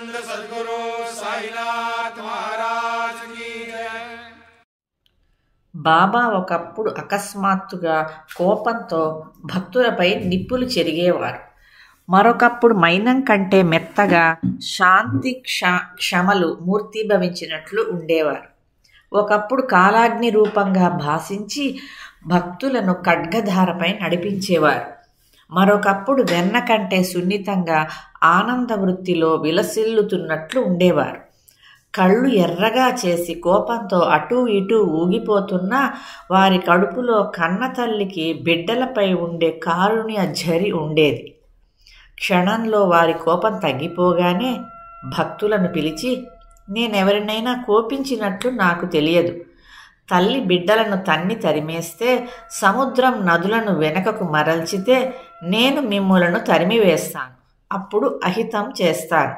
सच्चिदानंद सदगुरु साईनाथ महाराज की जय బాబా ఒకప్పుడు అకస్మాత్తుగా కోపంతో భక్తులపై నిప్పులు చెరిగేవారు మరొకప్పుడు మైనం కంటే మెత్తగా శాంతి క్ష క్షమలు మూర్తిభవించినట్లు ఉండేవారు ఒకప్పుడు కాలాగ్ని రూపంగా భాషించి భక్తులను ఖడ్గధారపై నడిపించేవారు మరొకప్పుడు వెన్న కంటే సున్నితంగా ఆనంద వృత్తిలో విలసిల్లుతున్నట్లు ఉండేవారు కళ్ళు ఎర్రగా చేసి కోపంతో అటూ ఇటూ ఊగిపోతున్నా వారి కడుపులో కన్న తల్లికి బిడ్డలపై ఉండే కారుణ్య ఝరి ఉండేది క్షణంలో వారి కోపం తగ్గిపోగానే భక్తులను పిలిచి నేనెవరినైనా కోపించినట్లు నాకు తెలియదు తల్లి బిడ్డలను తన్ని తరిమేస్తే సముద్రం నదులను వెనకకు మరల్చితే నేను మిమ్ములను తరిమివేస్తాను అప్పుడు అహితం చేస్తాను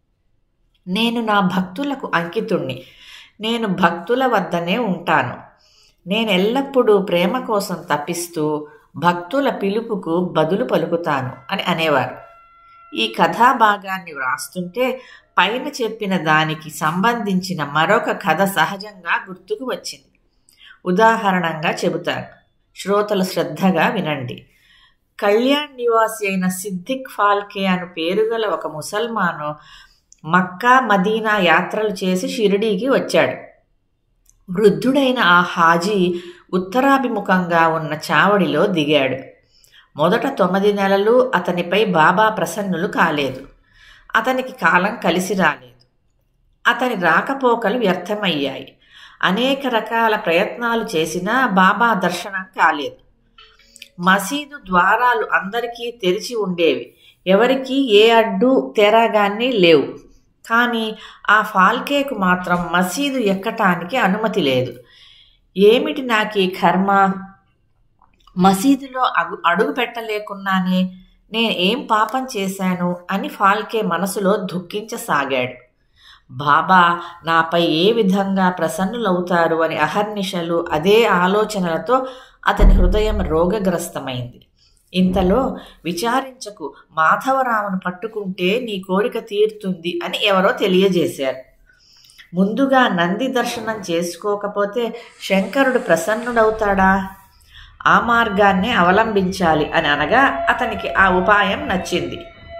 నేను నా భక్తులకు అంకితుణ్ణి నేను భక్తుల వద్దనే ఉంటాను నేను ఎల్లప్పుడూ ప్రేమ కోసం తప్పిస్తూ భక్తుల పిలుపుకు బదులు పలుకుతాను అని అనేవారు ఈ కథాభాగాన్ని వ్రాస్తుంటే పైన చెప్పిన దానికి సంబంధించిన మరొక కథ సహజంగా గుర్తుకు వచ్చింది ఉదాహరణంగా చెబుతాను శ్రోతలు శ్రద్ధగా వినండి కళ్యాణ్ నివాసి అయిన సిద్దిక్ ఫాల్కే అను పేరుగల ఒక ముసల్మాను మక్కా మదీనా యాత్రలు చేసి షిరిడీకి వచ్చాడు వృద్ధుడైన ఆ హాజీ ఉత్తరాభిముఖంగా ఉన్న చావడిలో దిగాడు మొదట తొమ్మిది నెలలు అతనిపై బాబా ప్రసన్నులు కాలేదు అతనికి కాలం కలిసి రాలేదు అతని రాకపోకలు వ్యర్థమయ్యాయి అనేక రకాల ప్రయత్నాలు చేసినా బాబా దర్శనం కాలేదు మసీదు ద్వారాలు అందరికీ తెరిచి ఉండేవి ఎవరికీ ఏ అడ్డు తెరాగాన్ని లేవు కానీ ఆ ఫాల్కేకు మాత్రం మసీదు ఎక్కటానికి అనుమతి లేదు ఏమిటి నాకు ఈ కర్మ మసీదులో అగు అడుగు పెట్టలేకున్నానే నేను ఏం పాపం చేశాను అని ఫాల్కే మనసులో దుఃఖించసాగాడు బాబా నాపై ఏ విధంగా ప్రసన్నులవుతారు అని అహర్నిశలు అదే ఆలోచనలతో అతని హృదయం రోగగ్రస్తమైంది ఇంతలో విచారించకు మాధవరావును పట్టుకుంటే నీ కోరిక తీరుతుంది అని ఎవరో తెలియజేశారు ముందుగా నంది దర్శనం చేసుకోకపోతే శంకరుడు ప్రసన్నుడవుతాడా ఆ మార్గాన్నే అవలంబించాలి అని అనగా అతనికి ఆ ఉపాయం నచ్చింది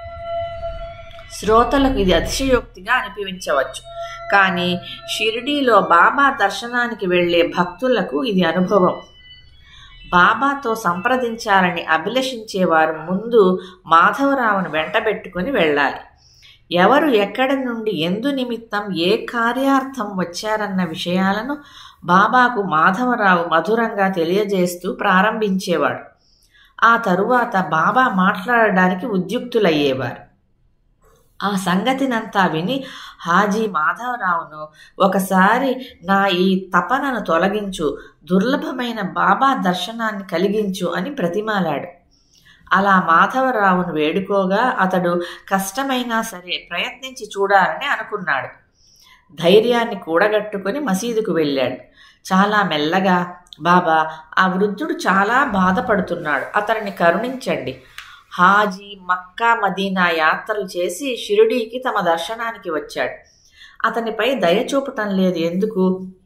శ్రోతలకు ఇది అతిశయోక్తిగా అనిపించవచ్చు కానీ షిరిడీలో బాబా దర్శనానికి వెళ్ళే భక్తులకు ఇది అనుభవం బాబాతో సంప్రదించాలని అభిలషించేవారు ముందు మాధవరావును వెంటబెట్టుకుని వెళ్ళాలి ఎవరు ఎక్కడి నుండి ఎందు నిమిత్తం ఏ కార్యార్థం వచ్చారన్న విషయాలను బాబాకు మాధవరావు మధురంగా తెలియజేస్తూ ప్రారంభించేవాడు ఆ తరువాత బాబా మాట్లాడడానికి ఉద్యుక్తులయ్యేవారు ఆ సంగతినంతా విని హాజీ మాధవరావును ఒకసారి నా ఈ తపనను తొలగించు దుర్లభమైన బాబా దర్శనాన్ని కలిగించు అని ప్రతిమాలాడు అలా మాధవరావును వేడుకోగా అతడు కష్టమైనా సరే ప్రయత్నించి చూడాలని అనుకున్నాడు ధైర్యాన్ని కూడగట్టుకుని మసీదుకు వెళ్ళాడు చాలా మెల్లగా బాబా ఆ వృద్ధుడు చాలా బాధపడుతున్నాడు అతనిని కరుణించండి హాజీ మక్కా మదీనా యాత్రలు చేసి షిరిడీకి తమ దర్శనానికి వచ్చాడు అతనిపై దయ చూపటం లేదు ఎందుకు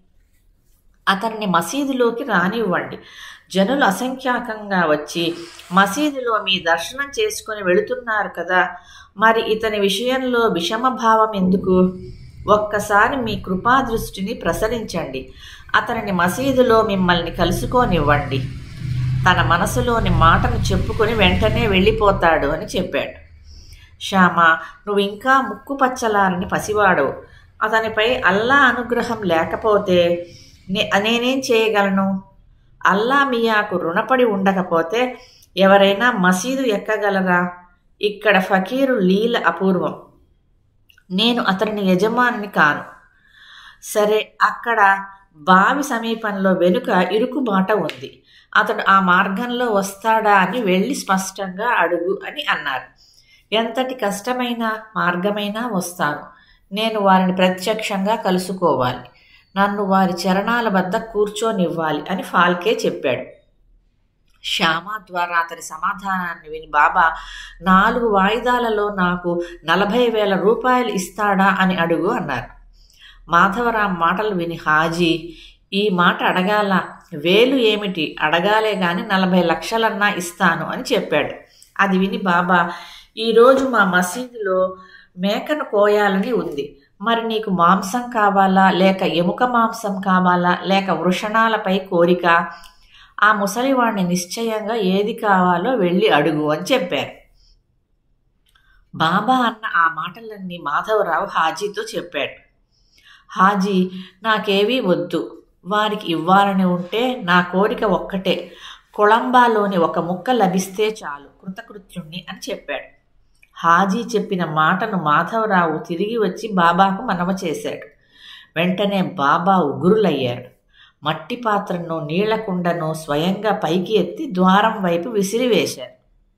అతన్ని మసీదులోకి రానివ్వండి జనులు అసంఖ్యాకంగా వచ్చి మసీదులో మీ దర్శనం చేసుకుని వెళుతున్నారు కదా మరి ఇతని విషయంలో విషమభావం ఎందుకు ఒక్కసారి మీ కృపాదృష్టిని ప్రసరించండి అతనిని మసీదులో మిమ్మల్ని కలుసుకోనివ్వండి తన మనసులోని మాటను చెప్పుకొని వెంటనే వెళ్ళిపోతాడు అని చెప్పాడు శ్యామ నువ్వు ఇంకా ముక్కు పచ్చలారని పసివాడవు అతనిపై అల్లా అనుగ్రహం లేకపోతే నే నేనేం చేయగలను అల్లా మియాకు రుణపడి ఉండకపోతే ఎవరైనా మసీదు ఎక్కగలరా ఇక్కడ ఫకీరు లీల అపూర్వం నేను అతని యజమానిని కాను సరే అక్కడ బావి సమీపంలో వెనుక ఇరుకుబాట ఉంది అతడు ఆ మార్గంలో వస్తాడా అని వెళ్ళి స్పష్టంగా అడుగు అని అన్నారు ఎంతటి కష్టమైన మార్గమైనా వస్తాను నేను వారిని ప్రత్యక్షంగా కలుసుకోవాలి నన్ను వారి చరణాల వద్ద కూర్చోనివ్వాలి అని ఫాల్కే చెప్పాడు శ్యామ ద్వారా అతని సమాధానాన్ని విని బాబా నాలుగు వాయిదాలలో నాకు నలభై వేల రూపాయలు ఇస్తాడా అని అడుగు అన్నారు మాధవరాం మాటలు విని హాజీ ఈ మాట అడగాల వేలు ఏమిటి అడగాలే గాని నలభై లక్షలన్నా ఇస్తాను అని చెప్పాడు అది విని బాబా ఈరోజు మా మసీదులో మేకను కోయాలని ఉంది మరి నీకు మాంసం కావాలా లేక ఎముక మాంసం కావాలా లేక వృషణాలపై కోరిక ఆ ముసలివాణ్ణి నిశ్చయంగా ఏది కావాలో వెళ్ళి అడుగు అని చెప్పారు బాబా అన్న ఆ మాటలన్నీ మాధవరావు హాజీతో చెప్పాడు హాజీ నాకేవీ వద్దు వారికి ఇవ్వాలని ఉంటే నా కోరిక ఒక్కటే కొళంబాలోని ఒక ముక్క లభిస్తే చాలు కృతకృత్యుణ్ణి అని చెప్పాడు హాజీ చెప్పిన మాటను మాధవరావు తిరిగి వచ్చి బాబాకు మనవ చేశాడు వెంటనే బాబా ఉగురులయ్యాడు మట్టి పాత్రను నీళ్ల కుండను స్వయంగా పైకి ఎత్తి ద్వారం వైపు విసిరివేశారు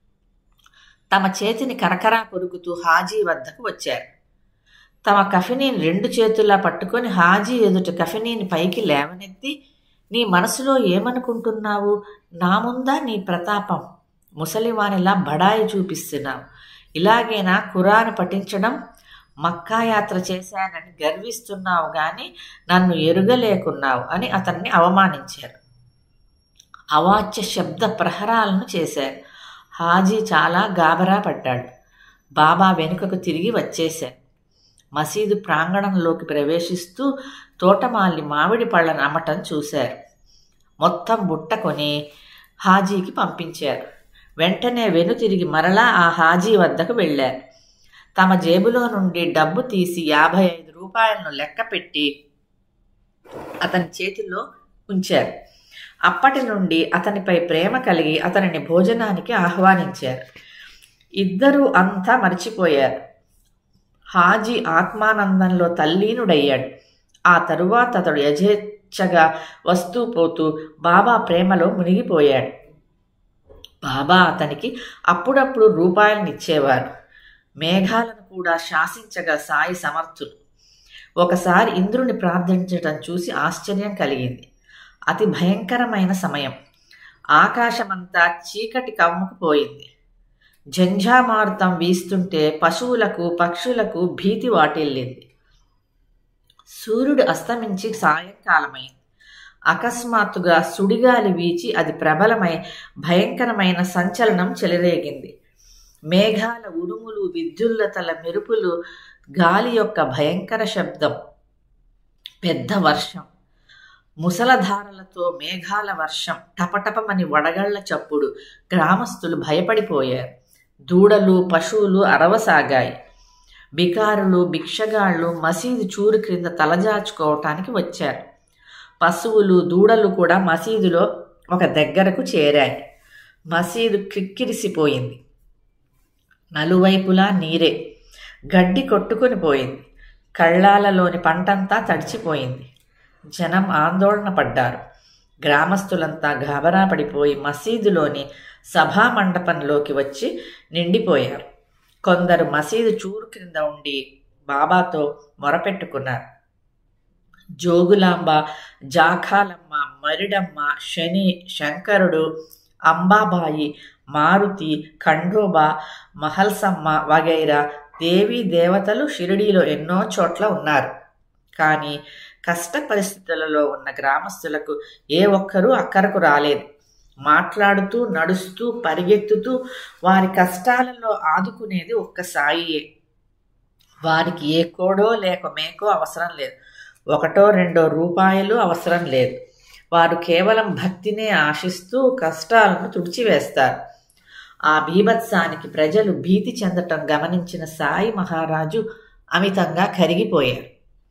తమ చేతిని కరకరా కొరుకుతూ హాజీ వద్దకు వచ్చారు తమ కఫినీని రెండు చేతుల్లా పట్టుకొని హాజీ ఎదుట కఫినీని పైకి లేవనెత్తి నీ మనసులో ఏమనుకుంటున్నావు నా ముందా నీ ప్రతాపం ముసలివానిలా బడాయి చూపిస్తున్నావు ఇలాగేనా ఖురాను పఠించడం మక్కా యాత్ర చేశానని గర్విస్తున్నావు గాని నన్ను ఎరుగలేకున్నావు అని అతన్ని అవమానించారు అవాచ్య శబ్ద ప్రహరాలను చేశారు హాజీ చాలా గాబరా పడ్డాడు బాబా వెనుకకు తిరిగి వచ్చేశారు మసీదు ప్రాంగణంలోకి ప్రవేశిస్తూ తోటమాలి మామిడి పళ్ళను అమ్మటం చూశారు మొత్తం బుట్ట కొని హాజీకి పంపించారు వెంటనే వెనుతిరిగి మరలా ఆ హాజీ వద్దకు వెళ్ళారు తమ జేబులో నుండి డబ్బు తీసి యాభై ఐదు రూపాయలను లెక్క పెట్టి అతని చేతిలో ఉంచారు అప్పటి నుండి అతనిపై ప్రేమ కలిగి అతనిని భోజనానికి ఆహ్వానించారు ఇద్దరూ అంతా మర్చిపోయారు హాజీ ఆత్మానందంలో తల్లీనుడయ్యాడు ఆ తరువాత అతడు యథేచ్ఛగా వస్తూ పోతూ బాబా ప్రేమలో మునిగిపోయాడు బాబా అతనికి అప్పుడప్పుడు రూపాయలనిచ్చేవారు మేఘాలను కూడా శాసించగా సాయి సమర్థులు ఒకసారి ఇంద్రుని ప్రార్థించటం చూసి ఆశ్చర్యం కలిగింది అతి భయంకరమైన సమయం ఆకాశమంతా చీకటి కమ్ముకుపోయింది జంఝామారుతం వీస్తుంటే పశువులకు పక్షులకు భీతి వాటిల్లింది సూర్యుడు అస్తమించి సాయంకాలమైంది అకస్మాత్తుగా సుడిగాలి వీచి అది ప్రబలమై భయంకరమైన సంచలనం చెలరేగింది మేఘాల ఉరుములు విద్యుల్లతల మెరుపులు గాలి యొక్క భయంకర శబ్దం పెద్ద వర్షం ముసలధారలతో మేఘాల వర్షం టపటపమని వడగళ్ల చప్పుడు గ్రామస్తులు భయపడిపోయారు దూడలు పశువులు అరవసాగాయి బికారులు భిక్షగాళ్ళు మసీదు చూరు క్రింద తలజాచుకోవటానికి వచ్చారు పశువులు దూడలు కూడా మసీదులో ఒక దగ్గరకు చేరాయి మసీదు క్రిక్కిరిసిపోయింది నలువైపులా నీరే గడ్డి కొట్టుకొని పోయింది కళ్ళాలలోని పంటంతా తడిచిపోయింది జనం ఆందోళన పడ్డారు గ్రామస్తులంతా గాబరా పడిపోయి మసీదులోని సభా మండపంలోకి వచ్చి నిండిపోయారు కొందరు మసీదు చూరు క్రింద ఉండి బాబాతో మొరపెట్టుకున్నారు జోగులాంబ జాఖాలమ్మ మరిడమ్మ శని శంకరుడు అంబాబాయి మారుతి ఖండోబా మహల్సమ్మ వగైరా దేవీ దేవతలు షిరిడీలో ఎన్నో చోట్ల ఉన్నారు కానీ కష్ట పరిస్థితులలో ఉన్న గ్రామస్తులకు ఏ ఒక్కరూ అక్కరకు రాలేదు మాట్లాడుతూ నడుస్తూ పరిగెత్తుతూ వారి కష్టాలలో ఆదుకునేది ఒక్క సాయియే వారికి ఏ కోడో లేక మేకో అవసరం లేదు ఒకటో రెండో రూపాయలు అవసరం లేదు వారు కేవలం భక్తినే ఆశిస్తూ కష్టాలను తుడిచివేస్తారు ఆ బీభత్సానికి ప్రజలు భీతి చెందటం గమనించిన సాయి మహారాజు అమితంగా కరిగిపోయారు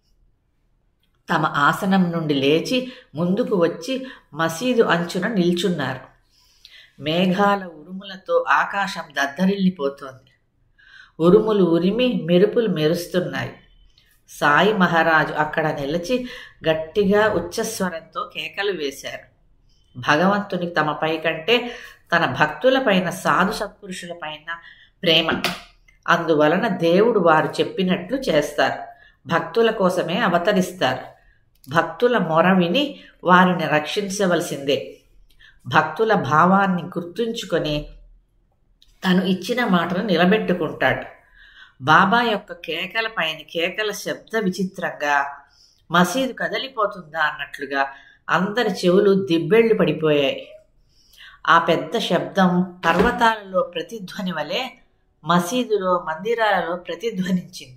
తమ ఆసనం నుండి లేచి ముందుకు వచ్చి మసీదు అంచున నిల్చున్నారు మేఘాల ఉరుములతో ఆకాశం దద్దరిల్లిపోతోంది ఉరుములు ఉరిమి మెరుపులు మెరుస్తున్నాయి సాయి మహారాజు అక్కడ నిలిచి గట్టిగా ఉచ్చస్వరంతో కేకలు వేశారు భగవంతుని తమపై కంటే తన భక్తులపైన సాధు సత్పురుషులపైన ప్రేమ అందువలన దేవుడు వారు చెప్పినట్లు చేస్తారు భక్తుల కోసమే అవతరిస్తారు భక్తుల మొర విని వారిని రక్షించవలసిందే భక్తుల భావాన్ని గుర్తుంచుకొని తను ఇచ్చిన మాటను నిలబెట్టుకుంటాడు బాబా యొక్క కేకల పైన కేకల శబ్ద విచిత్రంగా మసీదు కదలిపోతుందా అన్నట్లుగా అందరి చెవులు దిబ్బెళ్ళు పడిపోయాయి ఆ పెద్ద శబ్దం పర్వతాలలో ప్రతిధ్వని వలె మసీదులో మందిరాలలో ప్రతిధ్వనించింది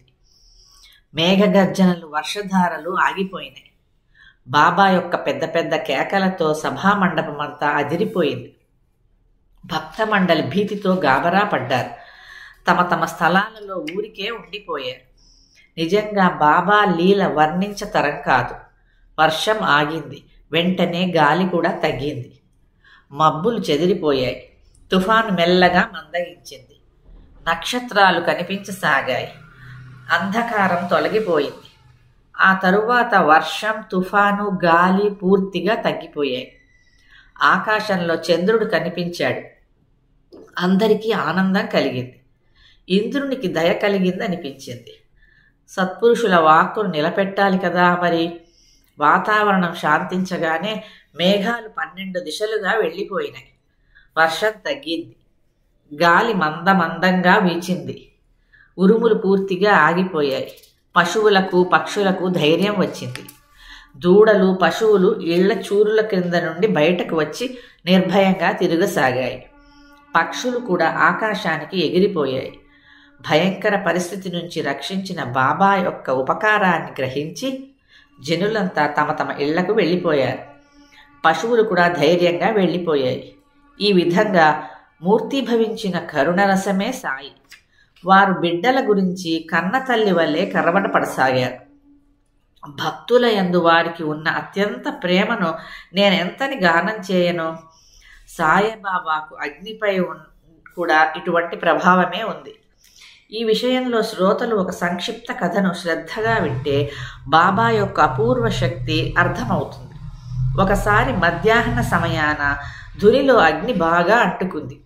మేఘగర్జనలు వర్షధారలు ఆగిపోయినాయి బాబా యొక్క పెద్ద పెద్ద కేకలతో సభామండపం అంతా అదిరిపోయింది భక్త మండలి భీతితో గాబరా పడ్డారు తమ తమ స్థలాలలో ఊరికే ఉండిపోయారు నిజంగా బాబా లీల వర్ణించతరం కాదు వర్షం ఆగింది వెంటనే గాలి కూడా తగ్గింది మబ్బులు చెదిరిపోయాయి తుఫాను మెల్లగా మందగించింది నక్షత్రాలు కనిపించసాగాయి అంధకారం తొలగిపోయింది ఆ తరువాత వర్షం తుఫాను గాలి పూర్తిగా తగ్గిపోయాయి ఆకాశంలో చంద్రుడు కనిపించాడు అందరికీ ఆనందం కలిగింది ఇంద్రునికి దయ కలిగింది అనిపించింది సత్పురుషుల వాక్కును నిలబెట్టాలి కదా మరి వాతావరణం శాంతించగానే మేఘాలు పన్నెండు దిశలుగా వెళ్ళిపోయినాయి వర్షం తగ్గింది గాలి మంద మందంగా వీచింది ఉరుములు పూర్తిగా ఆగిపోయాయి పశువులకు పక్షులకు ధైర్యం వచ్చింది దూడలు పశువులు ఇళ్ల చూరుల క్రింద నుండి బయటకు వచ్చి నిర్భయంగా తిరగసాగాయి పక్షులు కూడా ఆకాశానికి ఎగిరిపోయాయి భయంకర పరిస్థితి నుంచి రక్షించిన బాబా యొక్క ఉపకారాన్ని గ్రహించి జనులంతా తమ తమ ఇళ్లకు వెళ్ళిపోయారు పశువులు కూడా ధైర్యంగా వెళ్ళిపోయాయి ఈ విధంగా మూర్తిభవించిన కరుణరసమే సాయి వారు బిడ్డల గురించి కన్న తల్లి వల్లే కరవడపడసాగారు భక్తుల యందు వారికి ఉన్న అత్యంత ప్రేమను నేనెంతని గానం చేయను సాయిబాబాకు అగ్నిపై ఉన్- కూడా ఇటువంటి ప్రభావమే ఉంది ఈ విషయంలో శ్రోతలు ఒక సంక్షిప్త కథను శ్రద్ధగా వింటే బాబా యొక్క అపూర్వ శక్తి అర్థమవుతుంది ఒకసారి మధ్యాహ్న సమయాన ధునిలో అగ్ని బాగా అంటుకుంది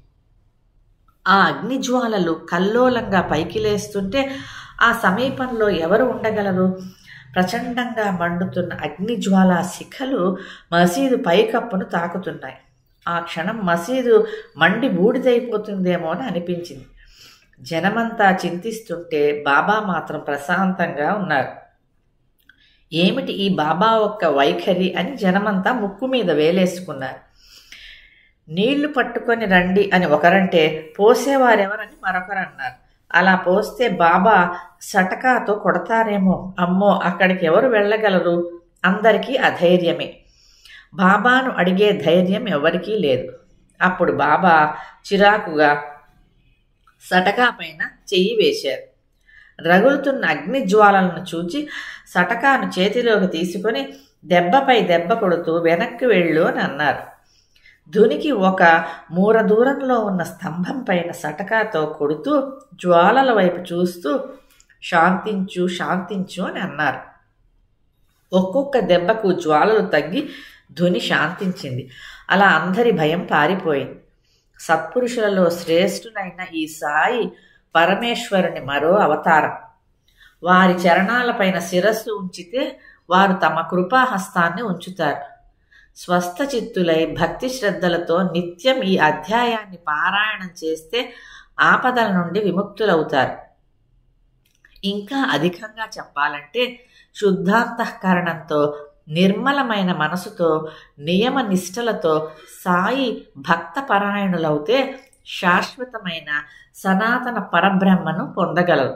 ఆ అగ్ని జ్వాలలు కల్లోలంగా పైకి లేస్తుంటే ఆ సమీపంలో ఎవరు ఉండగలరు ప్రచండంగా మండుతున్న అగ్ని జ్వాల శిఖలు మసీదు పైకప్పును తాకుతున్నాయి ఆ క్షణం మసీదు మండి బూడిదైపోతుందేమో అని అనిపించింది జనమంతా చింతిస్తుంటే బాబా మాత్రం ప్రశాంతంగా ఉన్నారు ఏమిటి ఈ బాబా ఒక్క వైఖరి అని జనమంతా ముక్కు మీద వేలేసుకున్నారు నీళ్లు పట్టుకొని రండి అని ఒకరంటే పోసేవారెవరని మరొకరు అన్నారు అలా పోస్తే బాబా సటకాతో కొడతారేమో అమ్మో అక్కడికి ఎవరు వెళ్ళగలరు అందరికీ అధైర్యమే బాబాను అడిగే ధైర్యం ఎవరికీ లేదు అప్పుడు బాబా చిరాకుగా సటకా పైన చెయ్యి వేశారు రగులుతున్న అగ్ని జ్వాలలను చూచి సటకాను చేతిలోకి తీసుకొని దెబ్బపై దెబ్బ కొడుతూ వెనక్కి వెళ్ళు అని అన్నారు ధునికి ఒక మూర దూరంలో ఉన్న స్తంభం పైన సటకాతో కొడుతూ జ్వాలల వైపు చూస్తూ శాంతించు శాంతించు అని అన్నారు ఒక్కొక్క దెబ్బకు జ్వాలలు తగ్గి ధుని శాంతించింది అలా అందరి భయం పారిపోయింది సత్పురుషులలో శ్రేష్ఠుడైన ఈ సాయి పరమేశ్వరుని మరో అవతారం వారి చరణాలపైన శిరస్సు ఉంచితే వారు తమ కృపాహస్తాన్ని ఉంచుతారు స్వస్థ చిత్తులై భక్తి శ్రద్ధలతో నిత్యం ఈ అధ్యాయాన్ని పారాయణం చేస్తే ఆపదల నుండి విముక్తులవుతారు ఇంకా అధికంగా చెప్పాలంటే శుద్ధాంతఃకరణంతో నిర్మలమైన మనసుతో నియమ నిష్టలతో సాయి భక్త పరాయణులవుతే శాశ్వతమైన సనాతన పరబ్రహ్మను పొందగలరు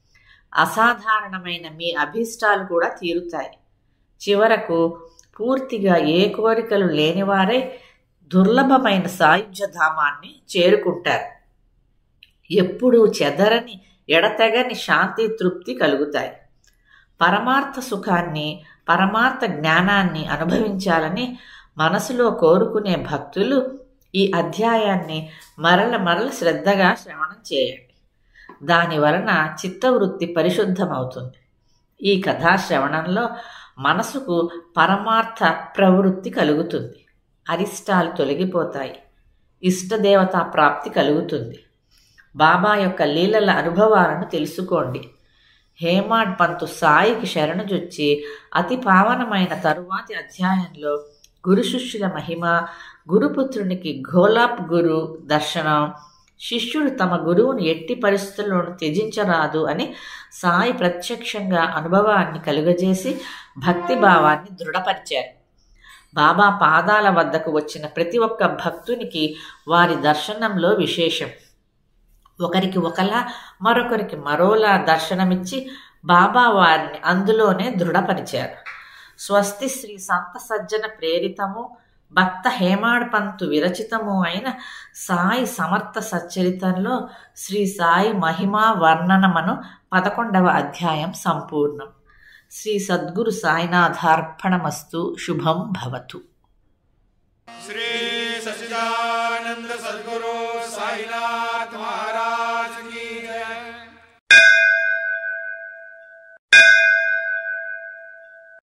అసాధారణమైన మీ అభీష్టాలు కూడా తీరుతాయి చివరకు పూర్తిగా ఏ కోరికలు లేనివారే దుర్లభమైన సాయుధ్య ధామాన్ని చేరుకుంటారు ఎప్పుడూ చెదరని ఎడతెగని శాంతి తృప్తి కలుగుతాయి పరమార్థ సుఖాన్ని పరమార్థ జ్ఞానాన్ని అనుభవించాలని మనసులో కోరుకునే భక్తులు ఈ అధ్యాయాన్ని మరల మరల శ్రద్ధగా శ్రవణం చేయండి దాని వలన చిత్తవృత్తి పరిశుద్ధమవుతుంది ఈ కథా శ్రవణంలో మనసుకు పరమార్థ ప్రవృత్తి కలుగుతుంది అరిష్టాలు తొలగిపోతాయి ఇష్టదేవతా ప్రాప్తి కలుగుతుంది బాబా యొక్క లీలల అనుభవాలను తెలుసుకోండి హేమాడ్ పంతు సాయికి శరణుజొచ్చి అతి పావనమైన తరువాతి అధ్యాయంలో గురు శిష్యుల మహిమ గురుపుత్రునికి గోలాప్ గురు దర్శనం శిష్యుడు తమ గురువును ఎట్టి పరిస్థితుల్లోనూ త్యజించరాదు అని సాయి ప్రత్యక్షంగా అనుభవాన్ని కలుగజేసి భక్తిభావాన్ని దృఢపరిచారు బాబా పాదాల వద్దకు వచ్చిన ప్రతి ఒక్క భక్తునికి వారి దర్శనంలో విశేషం ఒకరికి ఒకలా మరొకరికి మరోలా దర్శనమిచ్చి బాబా వారిని అందులోనే దృఢపరిచారు స్వస్తి శ్రీ సంత సజ్జన ప్రేరితము భక్త హేమాడ్ పంతు విరచితము అయిన సాయి సమర్థ సచ్చరితంలో శ్రీ సాయి మహిమా వర్ణనమను పదకొండవ అధ్యాయం సంపూర్ణం శ్రీ సద్గురు సాయినాథార్పణమస్తు శుభం భవతు श्री सच्चिदानंद सद्गुरु साईनाथ